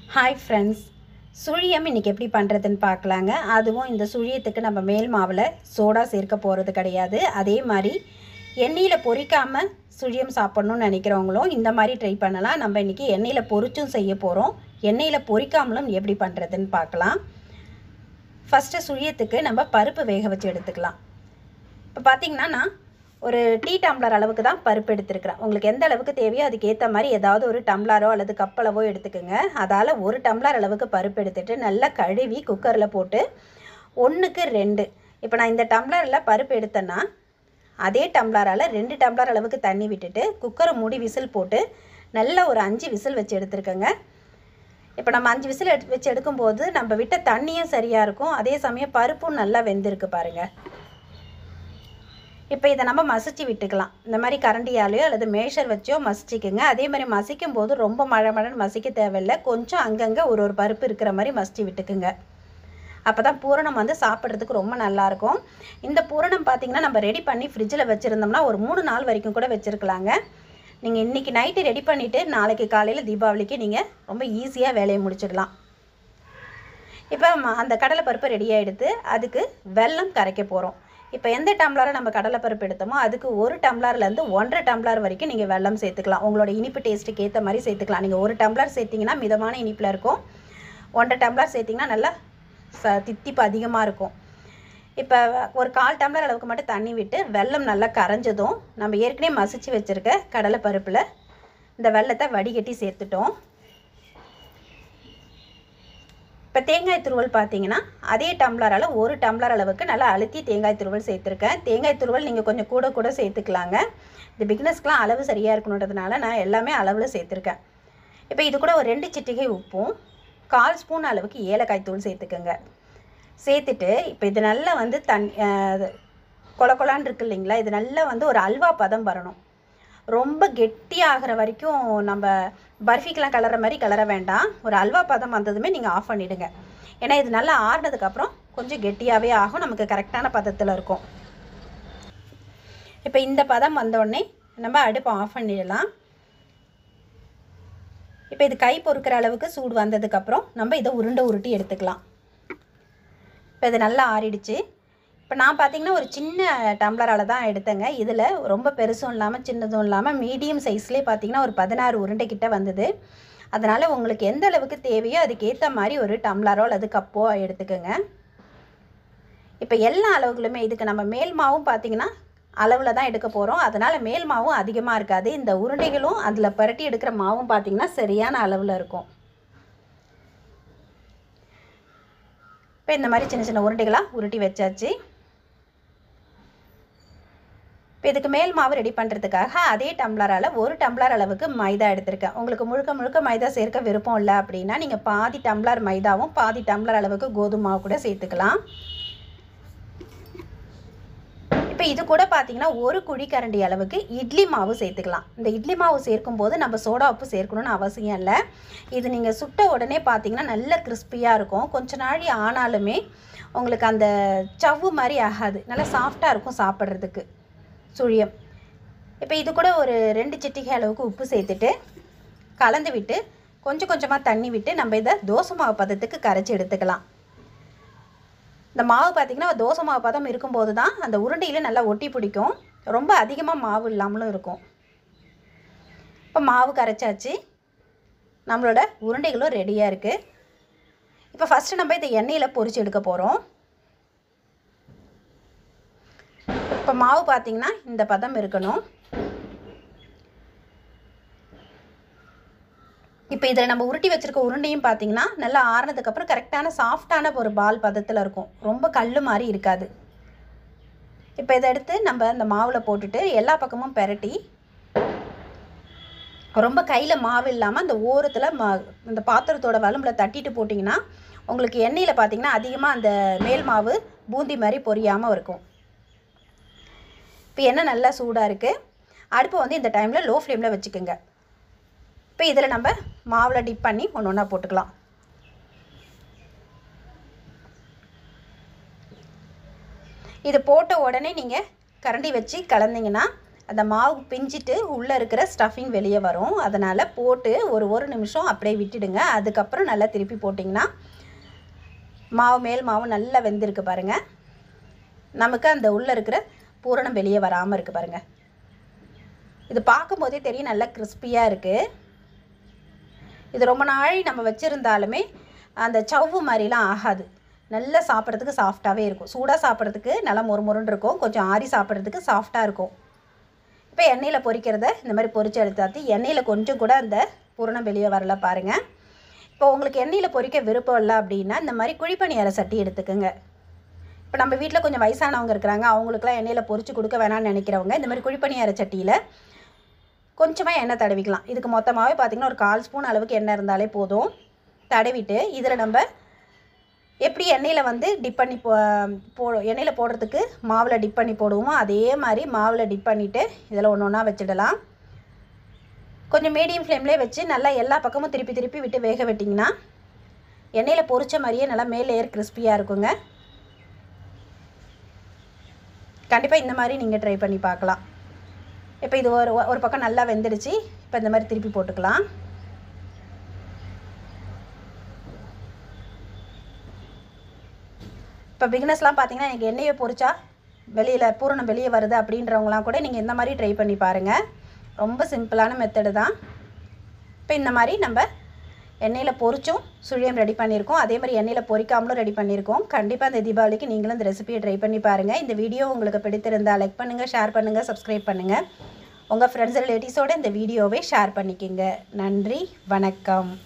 hi friends சுழியம் இன்றைக்கி எப்படி பண்ணுறதுன்னு பார்க்கலாங்க அதுவும் இந்த சுழியத்துக்கு நம்ம மேல் மாவில் சோடா சேர்க்க போகிறது கிடையாது அதே மாதிரி எண்ணெயில் பொரிக்காமல் சுழியம் சாப்பிட்ணுன்னு நினைக்கிறவங்களும் இந்த மாதிரி ட்ரை பண்ணலாம் நம்ம இன்றைக்கி எண்ணெயில் பொரிச்சும் செய்ய போகிறோம் எண்ணெயில் பொரிக்காமலும் எப்படி பண்ணுறதுன்னு பார்க்கலாம் ஃபஸ்ட்டு சுழியத்துக்கு நம்ம பருப்பு வேக வச்சு எடுத்துக்கலாம் இப்போ பார்த்தீங்கன்னா நான் ஒரு டீ டம்ளர் அளவுக்கு தான் பருப்பு எடுத்துருக்கிறேன் உங்களுக்கு எந்த அளவுக்கு தேவையோ அதுக்கு ஏற்ற மாதிரி ஏதாவது ஒரு டம்ளரோ அல்லது கப்பளவோ எடுத்துக்கோங்க அதால் ஒரு டம்ளர் அளவுக்கு பருப்பு எடுத்துகிட்டு நல்லா கழுவி குக்கரில் போட்டு ஒன்றுக்கு ரெண்டு இப்போ நான் இந்த டம்ளரில் பருப்பு எடுத்தேன்னா அதே டம்ளரால் ரெண்டு டம்ளர் அளவுக்கு தண்ணி விட்டுட்டு குக்கரை மூடி விசில் போட்டு நல்ல ஒரு அஞ்சு விசில் வச்சு எடுத்துருக்கேங்க இப்போ நம்ம அஞ்சு விசில் எடுத்து வச்சு எடுக்கும்போது நம்ம விட்ட தண்ணியும் சரியாக இருக்கும் அதே சமயம் பருப்பும் நல்லா வெந்திருக்கு பாருங்கள் இப்போ இதை நம்ம மசிச்சு விட்டுக்கலாம் இந்த மாதிரி கரண்டியாலேயோ அல்லது மேஷர் வச்சோ மசிச்சுக்குங்க அதே மாதிரி மசிக்கும் போது ரொம்ப மழை மழைன்னு மசிக்க தேவையில்லை கொஞ்சம் அங்கங்கே ஒரு ஒரு பருப்பு இருக்கிற மாதிரி மசிச்சு விட்டுக்குங்க அப்போ தான் பூரணம் வந்து சாப்பிட்றதுக்கு ரொம்ப நல்லாயிருக்கும் இந்த பூரணம் பார்த்திங்கன்னா நம்ம ரெடி பண்ணி ஃப்ரிட்ஜில் வச்சுருந்தோம்னா ஒரு மூணு நாள் வரைக்கும் கூட வச்சுருக்கலாங்க நீங்கள் இன்றைக்கி நைட்டு ரெடி பண்ணிவிட்டு நாளைக்கு காலையில் தீபாவளிக்கு நீங்கள் ரொம்ப ஈஸியாக வேலையை முடிச்சிடலாம் இப்போ அந்த கடலைப்பருப்பு ரெடியாக எடுத்து அதுக்கு வெல்லம் கரைக்க போகிறோம் இப்போ எந்த டம்ளரை நம்ம கடலைப்பருப்பு எடுத்தோமோ அதுக்கு ஒரு டம்ளர்லேருந்து ஒன்றரை டம்ளர் வரைக்கும் நீங்கள் வெல்லம் சேர்த்துக்கலாம் உங்களோட இனிப்பு டேஸ்ட்டுக்கு ஏற்ற மாதிரி சேர்த்துக்கலாம் நீங்கள் ஒரு டம்ளர் சேர்த்திங்கன்னா மிதமான இனிப்பில் இருக்கும் ஒன்றரை டம்ளர் சேர்த்திங்கன்னா நல்லா ச தித்திப்பு அதிகமாக இருக்கும் இப்போ ஒரு கால் டம்ளர் அளவுக்கு மட்டும் தண்ணி விட்டு வெல்லம் நல்லா கரைஞ்சதும் நம்ம ஏற்கனவே மசிச்சு வச்சுருக்க கடலைப்பருப்பில் இந்த வெள்ளத்தை வடிகட்டி சேர்த்துட்டோம் இப்போ தேங்காய் துருவல் பார்த்தீங்கன்னா அதே டம்ளரால் ஒரு டம்ளர் அளவுக்கு நல்லா அழுத்தி தேங்காய் துருவல் சேர்த்துருக்கேன் தேங்காய் துருவல் நீங்கள் கொஞ்சம் கூட கூட சேர்த்துக்கலாங்க இந்த பிக்னஸ்க்கெலாம் அளவு சரியாக இருக்கணுன்றதுனால நான் எல்லாமே அளவில் சேர்த்துருக்கேன் இப்போ இது கூட ஒரு ரெண்டு சிட்டிகை உப்பும் கால் ஸ்பூன் அளவுக்கு ஏலக்காய் தூள் சேர்த்துக்கோங்க சேர்த்துட்டு இப்போ இது நல்லா வந்து தன் கொல கொலான் இருக்கு இல்லைங்களா இது நல்லா வந்து ஒரு அல்வா பதம் வரணும் ரொம்ப கெட்டியாகிற வரைக்கும் நம்ம பர்ஃபிக்கெலாம் கலர மாதிரி கலர வேண்டாம் ஒரு அல்வா பதம் வந்ததுமே நீங்கள் ஆஃப் பண்ணிவிடுங்க ஏன்னா இது நல்லா ஆறுனதுக்கப்புறம் கொஞ்சம் கெட்டியாகவே ஆகும் நமக்கு கரெக்டான பதத்தில் இருக்கும் இப்போ இந்த பதம் வந்தோடனே நம்ம அடுப்பை ஆஃப் பண்ணிடலாம் இப்போ இது கை பொறுக்கிற அளவுக்கு சூடு வந்ததுக்கப்புறம் நம்ம இதை உருண்டை உருட்டி எடுத்துக்கலாம் இப்போ இது நல்லா ஆறிடுச்சு இப்போ நான் பார்த்தீங்கன்னா ஒரு சின்ன டம்ளரால் தான் எடுத்தேங்க இதில் ரொம்ப பெருசும் இல்லாமல் சின்னதும் இல்லாமல் மீடியம் சைஸ்லேயே பார்த்தீங்கன்னா ஒரு பதினாறு உருண்டை கிட்ட வந்தது அதனால் உங்களுக்கு எந்த அளவுக்கு தேவையோ அதுக்கேற்ற மாதிரி ஒரு டம்ளரோ அல்லது கப்போ எடுத்துக்கோங்க இப்போ எல்லா அளவுகளுமே இதுக்கு நம்ம மேல் மாவும் பார்த்தீங்கன்னா அளவில் தான் எடுக்க போகிறோம் அதனால் மேல் மாவும் அதிகமாக இருக்காது இந்த உருண்டைகளும் அதில் புரட்டி எடுக்கிற மாவும் பார்த்திங்கன்னா சரியான அளவில் இருக்கும் இப்போ இந்த மாதிரி சின்ன சின்ன உருண்டைகளாக உருட்டி வச்சாச்சு இப்போ இதுக்கு மேல் மாவு ரெடி பண்ணுறதுக்காக அதே டம்ளரால் ஒரு டம்ளர் அளவுக்கு மைதா எடுத்திருக்கேன் உங்களுக்கு முழுக்க முழுக்க மைதா சேர்க்க விருப்பம் இல்லை அப்படின்னா நீங்கள் பாதி டம்ளர் மைதாவும் பாதி டம்ளர் அளவுக்கு கோதுமை மாவு கூட சேர்த்துக்கலாம் இப்போ இது கூட பார்த்தீங்கன்னா ஒரு குழிக்கரண்டி அளவுக்கு இட்லி மாவு சேர்த்துக்கலாம் இந்த இட்லி மாவு சேர்க்கும் போது நம்ம சோடா உப்பு சேர்க்கணும்னு அவசியம் இல்லை இது நீங்கள் சுட்ட உடனே பார்த்தீங்கன்னா நல்ல கிறிஸ்பியாக இருக்கும் கொஞ்ச நாழி ஆனாலுமே உங்களுக்கு அந்த சவ்வு மாதிரி ஆகாது நல்லா சாஃப்டாக இருக்கும் சாப்பிட்றதுக்கு சுழியம் இப்போ இது கூட ஒரு ரெண்டு சிட்டிகை அளவுக்கு உப்பு சேர்த்துட்டு கலந்து விட்டு கொஞ்சம் கொஞ்சமாக தண்ணி விட்டு நம்ம இதை தோசை மாவு பதத்துக்கு கரைச்சி எடுத்துக்கலாம் இந்த மாவு பார்த்திங்கன்னா தோசை மாவு பதம் இருக்கும்போது தான் அந்த உருண்டையில் நல்லா ஒட்டி பிடிக்கும் ரொம்ப அதிகமாக மாவு இல்லாமலும் இருக்கும் இப்போ மாவு கரைச்சாச்சு நம்மளோட உருண்டைகளும் ரெடியாக இருக்குது இப்போ ஃபஸ்ட்டு நம்ம இதை எண்ணெயில் பொரிச்சு எடுக்க போகிறோம் இப்போ மாவு பார்த்திங்கன்னா இந்த பதம் இருக்கணும் இப்போ இதில் நம்ம உருட்டி வச்சுருக்க உருண்டையும் பார்த்தீங்கன்னா நல்லா ஆறுனதுக்கப்புறம் கரெக்டான சாஃப்டான ஒரு பால் பதத்தில் இருக்கும் ரொம்ப கல் மாதிரி இருக்காது இப்போ இதை எடுத்து நம்ம இந்த மாவில் போட்டுட்டு எல்லா பக்கமும் பெரட்டி ரொம்ப கையில் மாவு இல்லாமல் அந்த ஓரத்தில் மா இந்த பாத்திரத்தோட வலும்பில் தட்டிட்டு போட்டிங்கன்னா உங்களுக்கு எண்ணெயில் பார்த்தீங்கன்னா அதிகமாக அந்த மேல் மாவு பூந்தி மாதிரி பொரியாமல் இருக்கும் இப்போ எண்ணெய் நல்லா சூடாக இருக்குது அடுப்பை வந்து இந்த டைமில் லோ ஃப்ளேமில் வச்சுக்கோங்க இப்போ இதில் நம்ம மாவில் டிப் பண்ணி ஒன்று ஒன்றா போட்டுக்கலாம் இது போட்ட உடனே நீங்கள் கரண்டி வச்சு கலந்தீங்கன்னா அந்த மாவு பிஞ்சிட்டு உள்ளே இருக்கிற ஸ்டஃபிங் வெளியே வரும் அதனால் போட்டு ஒரு ஒரு நிமிஷம் அப்படியே விட்டுடுங்க அதுக்கப்புறம் நல்லா திருப்பி போட்டிங்கன்னா மாவு மேல் மாவு நல்லா வெந்திருக்கு பாருங்கள் நமக்கு அந்த உள்ளே இருக்கிற பூரணம் வெளியே வராமல் இருக்குது பாருங்கள் இது பார்க்கும்போதே தெரியும் நல்லா கிறிஸ்பியாக இருக்குது இது ரொம்ப நாள் நம்ம வச்சுருந்தாலுமே அந்த சவ்வு மாதிரிலாம் ஆகாது நல்லா சாப்பிட்றதுக்கு சாஃப்டாகவே இருக்கும் சூடாக சாப்பிட்றதுக்கு நல்லா மொறு மொறுன்னு இருக்கும் கொஞ்சம் ஆறி சாப்பிட்றதுக்கு சாஃப்டாக இருக்கும் இப்போ எண்ணெயில் பொரிக்கிறத இந்த மாதிரி பொரிச்சு எடுத்தாத்தி எண்ணெயில் கொஞ்சம் கூட அந்த பூரணம் வெளியே வரல பாருங்கள் இப்போ உங்களுக்கு எண்ணெயில் பொரிக்க விருப்பம் இல்லை அப்படின்னா இந்த மாதிரி குழிப்பணியார சட்டி எடுத்துக்கோங்க இப்போ நம்ம வீட்டில் கொஞ்சம் வயசானவங்க இருக்கிறாங்க அவங்களுக்குலாம் எண்ணெயில் பொரிச்சு கொடுக்க வேணாம்னு நினைக்கிறவங்க இந்த மாதிரி குழிப்பணியார சட்டியில் கொஞ்சமாக எண்ணெய் தடவிக்கலாம் இதுக்கு மொத்தமாகவே பார்த்திங்கன்னா ஒரு கால் ஸ்பூன் அளவுக்கு எண்ணெய் இருந்தாலே போதும் தடவிட்டு இதில் நம்ம எப்படி எண்ணெயில் வந்து டிப் பண்ணி போ போ எண்ணெயில் போடுறதுக்கு மாவில் டிப் பண்ணி போடுவோமோ அதே மாதிரி மாவில் டிப் பண்ணிவிட்டு இதில் ஒன்று ஒன்றா வச்சிடலாம் கொஞ்சம் மீடியம் ஃப்ளேம்லேயே வச்சு நல்லா எல்லா பக்கமும் திருப்பி திருப்பி விட்டு வேக விட்டிங்கன்னா எண்ணெயில் பொரிச்ச மாதிரியே நல்லா மேல் ஏர் கிறிஸ்பியாக இருக்குங்க கண்டிப்பாக இந்த மாதிரி நீங்கள் ட்ரை பண்ணி பார்க்கலாம் இப்போ இது ஒரு ஒரு பக்கம் நல்லா வெந்துடுச்சு இப்போ இந்த மாதிரி திருப்பி போட்டுக்கலாம் இப்போ பிகினஸ்லாம் பார்த்தீங்கன்னா எனக்கு எண்ணெயை பொரிச்சா வெளியில் பூரணம் வெளியே வருது அப்படின்றவங்களாம் கூட நீங்கள் இந்த மாதிரி ட்ரை பண்ணி பாருங்கள் ரொம்ப சிம்பிளான மெத்தடு தான் இப்போ இந்த மாதிரி நம்ம எண்ணெயில் பொரிச்சும் சுழியம் ரெடி பண்ணியிருக்கோம் அதே மாதிரி எண்ணெயில் பொரிக்காமலும் ரெடி பண்ணியிருக்கோம் கண்டிப்பாக இந்த தீபாவளிக்கு நீங்களும் இந்த ரெசிபியை ட்ரை பண்ணி பாருங்கள் இந்த வீடியோ உங்களுக்கு பிடித்திருந்தால் லைக் பண்ணுங்கள் ஷேர் பண்ணுங்கள் சப்ஸ்கிரைப் பண்ணுங்கள் உங்கள் ஃப்ரெண்ட்ஸ் ரிலேட்டிவ்ஸோடு இந்த வீடியோவை ஷேர் பண்ணிக்கோங்க நன்றி வணக்கம்